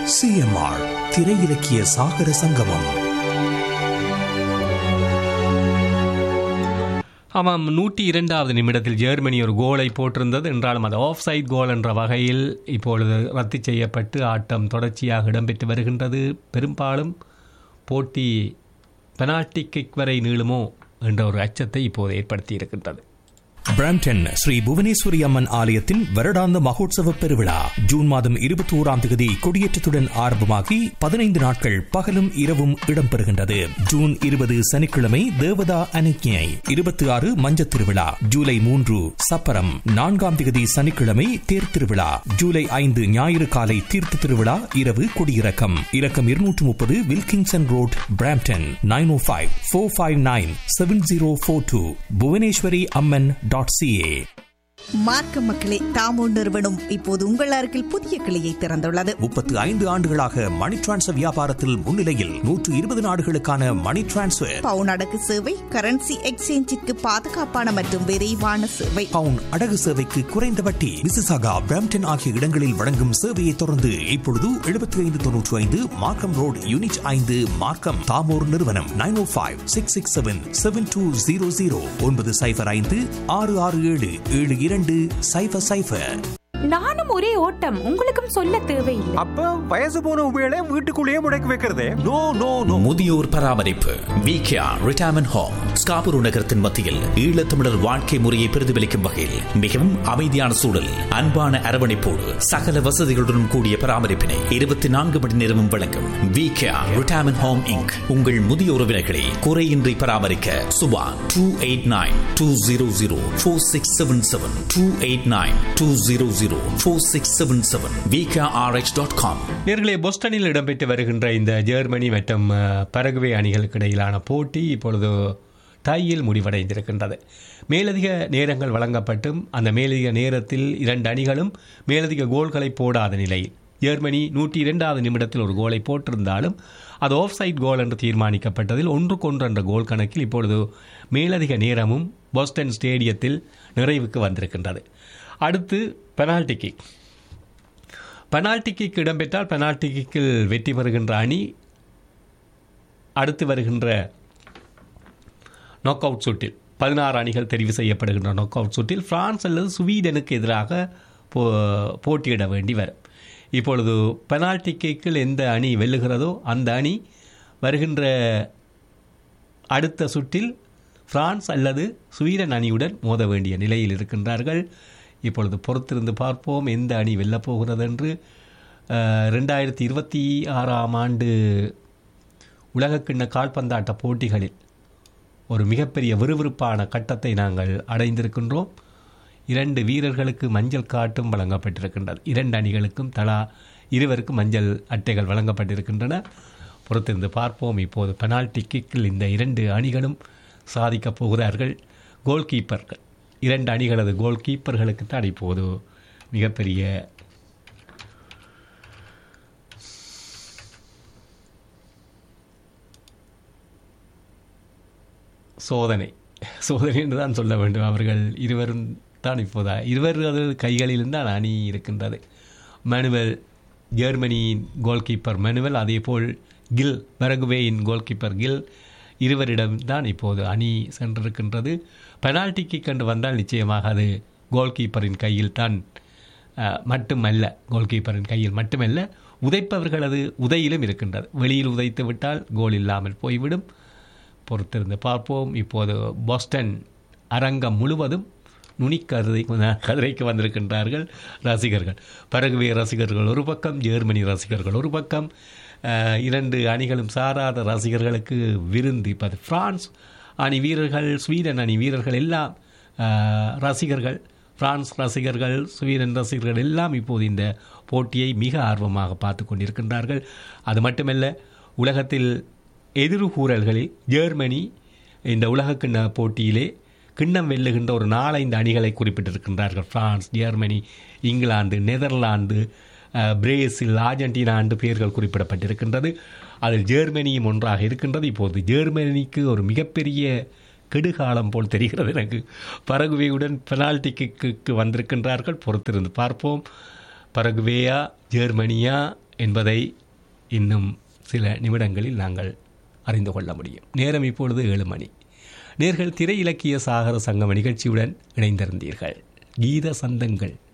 CMR திரை இலக்கிய சாகர சங்கமம் ஆமாம் நூற்றி இரண்டாவது நிமிடத்தில் ஜெர்மனி ஒரு கோலை போட்டிருந்தது என்றாலும் அது ஆஃப் சைட் கோல் என்ற வகையில் இப்பொழுது ரத்து செய்யப்பட்டு ஆட்டம் தொடர்ச்சியாக இடம்பெற்று வருகின்றது பெரும்பாலும் போட்டி பெனால்டி கிக் வரை நீளுமோ என்ற ஒரு அச்சத்தை இப்போது ஏற்படுத்தி இருக்கின்றது பிராம்டன் ஸ்ரீ புவனேஸ்வரி அம்மன் ஆலயத்தின் வருடாந்த மகோத்சவ பெருவிழா ஜூன் மாதம் இருபத்தி ஓராம் தேதி கொடியேற்றத்துடன் ஆரம்பமாகி பதினைந்து நாட்கள் பகலும் இரவும் இடம்பெறுகின்றது ஜூன் இருபது சனிக்கிழமை தேவதா அனுக்ஞை இருபத்தி ஆறு மஞ்சத் திருவிழா ஜூலை மூன்று சப்பரம் நான்காம் தேதி சனிக்கிழமை தேர் திருவிழா ஜூலை ஐந்து ஞாயிறு காலை தீர்த்த திருவிழா இரவு கொடியிறக்கம் இலக்கம் இருநூற்று முப்பது Wilkinson road Brampton nine O five four five nine seven zero four two Bhuvaneswari Amman dot CA மார்க்க மக்களே தாமோ நிறுவனம் இப்போது உங்கள் அருகில் புதிய கிளையை திறந்துள்ளது முப்பத்து ஐந்து ஆண்டுகளாக மணி டிரான்ஸ்ஃபர் வியாபாரத்தில் முன்னிலையில் நூற்று இருபது நாடுகளுக்கான மணி டிரான்ஸ்ஃபர் பவுன் அடகு சேவை கரன்சி எக்ஸ்சேஞ்சிற்கு பாதுகாப்பான மற்றும் விரைவான சேவை பவுன் அடகு சேவைக்கு குறைந்த வட்டி மிசிசாகா பிராம்டன் ஆகிய இடங்களில் வழங்கும் சேவையை தொடர்ந்து இப்பொழுது எழுபத்தி ஐந்து தொன்னூற்றி ஐந்து மார்க்கம் ரோடு யூனிட் ஐந்து மார்க்கம் தாமோர் நிறுவனம் nine O five six six seven seven two zero zero ஒன்பது சைபர் ஐந்து ஆறு ஆறு ஏழு ஏழு இரண்டு சைபர் சைபர் நானும் ஒரே ஓட்டம் உங்களுக்கும் சொல்ல தேவையில்லை அப்ப வயசு போன உபயோக வீட்டுக்குள்ளேயே முடக்கி வைக்கிறதே நோ நோ நோ முதியோர் பராமரிப்பு விகேஆர் ரிட்டையர்மெண்ட் ஹோம் ஸ்காபூர் நகரத்தின் மத்தியில் ஈழத்தமிழர் வாழ்க்கை முறையை பிரதிபலிக்கும் வகையில் மிகவும் அமைதியான சூழல் அன்பான அரவணைப்போடு சகல வசதிகளுடன் கூடிய பராமரிப்பினை இருபத்தி நான்கு மணி நேரமும் வழங்கும் விகேஆர் ரிட்டையர்மெண்ட் ஹோம் இங்க் உங்கள் முதிய உறவினர்களை குறையின்றி பராமரிக்க சுபா two eight nine two zero zero four six seven seven two eight nine two zero zero four six seven seven VKRH dot com நேர்களே பொஸ்டனில் இடம்பெற்று வருகின்ற இந்த ஜெர்மனி மற்றும் அஹ், பரகுவே அணிகளுக்கு இடையிலான போட்டி இப்பொழுது டையில் முடிவடைந்திருக்கின்றது மேலதிக நேரங்கள் வழங்கப்பட்டும் அந்த மேலதிக நேரத்தில் இரண்டு அணிகளும் மேலதிக கோல்களை போடாத நிலையில் ஜெர்மனி நூற்றி இரண்டாவது நிமிடத்தில் ஒரு கோலை போட்டிருந்தாலும் அது ஆஃப் சைட் கோல் என்று தீர்மானிக்கப்பட்டதில் ஒன்றுக்கொன்று என்ற கோல் கணக்கில் இப்பொழுது மேலதிக நேரமும் போஸ்டன் ஸ்டேடியத்தில் நிறைவுக்கு வந்திருக்கின்றது அடுத்து பெனால்டி கிக் பெனால்டி கிக் இடம்பெற்றால் பெனால்டி கிக்கில் வெற்றி பெறுகின்ற அணி அடுத்து வருகின்ற நாக் அவுட் சுற்றில் பதினாறு அணிகள் தெரிவு செய்யப்படுகின்ற நாக் அவுட் சுற்றில் பிரான்ஸ் அல்லது ஸ்வீடனுக்கு எதிராக போ போட்டியிட வேண்டி வரும் இப்பொழுது பெனால்டி கிக்கில் எந்த அணி வெல்லுகிறதோ அந்த அணி வருகின்ற அடுத்த சுற்றில் பிரான்ஸ் அல்லது ஸ்வீடன் அணியுடன் மோத வேண்டிய நிலையில் இருக்கின்றார்கள் இப்பொழுது பொறுத்திருந்து பார்ப்போம் எந்த அணி வெல்லப் போகிறது என்று அஹ், ரெண்டாயிரத்தி இருபத்தி ஆறாம் ஆண்டு உலகக்கிண்ண கால்பந்தாட்ட போட்டிகளில் ஒரு மிகப்பெரிய விறுவிறுப்பான கட்டத்தை நாங்கள் அடைந்திருக்கின்றோம் இரண்டு வீரர்களுக்கு மஞ்சள் காட்டும் வழங்கப்பட்டிருக்கின்றது இரண்டு அணிகளுக்கும் தலா இருவருக்கும் மஞ்சள் அட்டைகள் வழங்கப்பட்டிருக்கின்றன பொறுத்திருந்து பார்ப்போம் இப்போது பெனால்டி கிக்கில் இந்த இரண்டு அணிகளும் சாதிக்கப் போகிறார்கள் கோல் கீப்பர்கள் இரண்டு அணிகளது கோல் கீப்பர்களுக்கு தான் இப்போது மிகப்பெரிய சோதனை சோதனை என்று தான் சொல்ல வேண்டும் அவர்கள் இருவரும் தான் இப்போதா இருவர் அது கைகளில் தான் அணி இருக்கின்றது மனுவல் ஜெர்மனியின் கோல் கீப்பர் மனுவல் அதேபோல் கில் பரகுவேயின் கோல் கீப்பர் கில் இருவரிடம்தான் இப்போது அணி சென்றிருக்கின்றது பெனால்டிக்கு கண்டு வந்தால் நிச்சயமாக அது கோல் கீப்பரின் கையில் தான் அஹ், மட்டுமல்ல கோல் கீப்பரின் கையில் மட்டுமல்ல உதைப்பவர்களது உதையிலும் இருக்கின்றது வெளியில் உதைத்து விட்டால் கோல் இல்லாமல் போய்விடும் பொறுத்திருந்து பார்ப்போம் இப்போது பாஸ்டன் அரங்கம் முழுவதும் நுனிக்கருதை கதிரைக்கு வந்திருக்கின்றார்கள் ரசிகர்கள் பரகுவே ரசிகர்கள் ஒரு பக்கம் ஜெர்மனி ரசிகர்கள் ஒரு பக்கம் அஹ், இரண்டு அணிகளும் சாராத ரசிகர்களுக்கு விருந்து இப்போ அது பிரான்ஸ் அணி வீரர்கள் ஸ்வீடன் அணி வீரர்கள் எல்லாம் அஹ், ரசிகர்கள் பிரான்ஸ் ரசிகர்கள் ஸ்வீடன் ரசிகர்கள் எல்லாம் இப்போது இந்த போட்டியை மிக ஆர்வமாக பார்த்து கொண்டிருக்கின்றார்கள் அது மட்டுமல்ல உலகத்தில் எதிர்கூறல்களில் ஜெர்மனி இந்த உலக கிண்ண போட்டியிலே கிண்ணம் வெல்லுகின்ற ஒரு நாலைந்து அணிகளை குறிப்பிட்டிருக்கின்றார்கள் பிரான்ஸ் ஜெர்மனி இங்கிலாந்து நெதர்லாந்து அஹ், பிரேசில் அர்ஜென்டினா என்று பெயர்கள் குறிப்பிடப்பட்டிருக்கின்றது அதில் ஜெர்மனியும் ஒன்றாக இருக்கின்றது இப்போது ஜெர்மனிக்கு ஒரு மிகப்பெரிய கெடுகாலம் போல் தெரிகிறது எனக்கு பரகுவேயுடன் பெனால்டிக்கு வந்திருக்கின்றார்கள் பொறுத்திருந்து பார்ப்போம் பரகுவேயா ஜெர்மனியா என்பதை இன்னும் சில நிமிடங்களில் நாங்கள் அறிந்து கொள்ள முடியும் நேரம் இப்பொழுது ஏழு மணி நேர்கள் திரை இலக்கிய சாகர சங்கம் நிகழ்ச்சியுடன் இணைந்திருந்தீர்கள் கீத சந்தங்கள்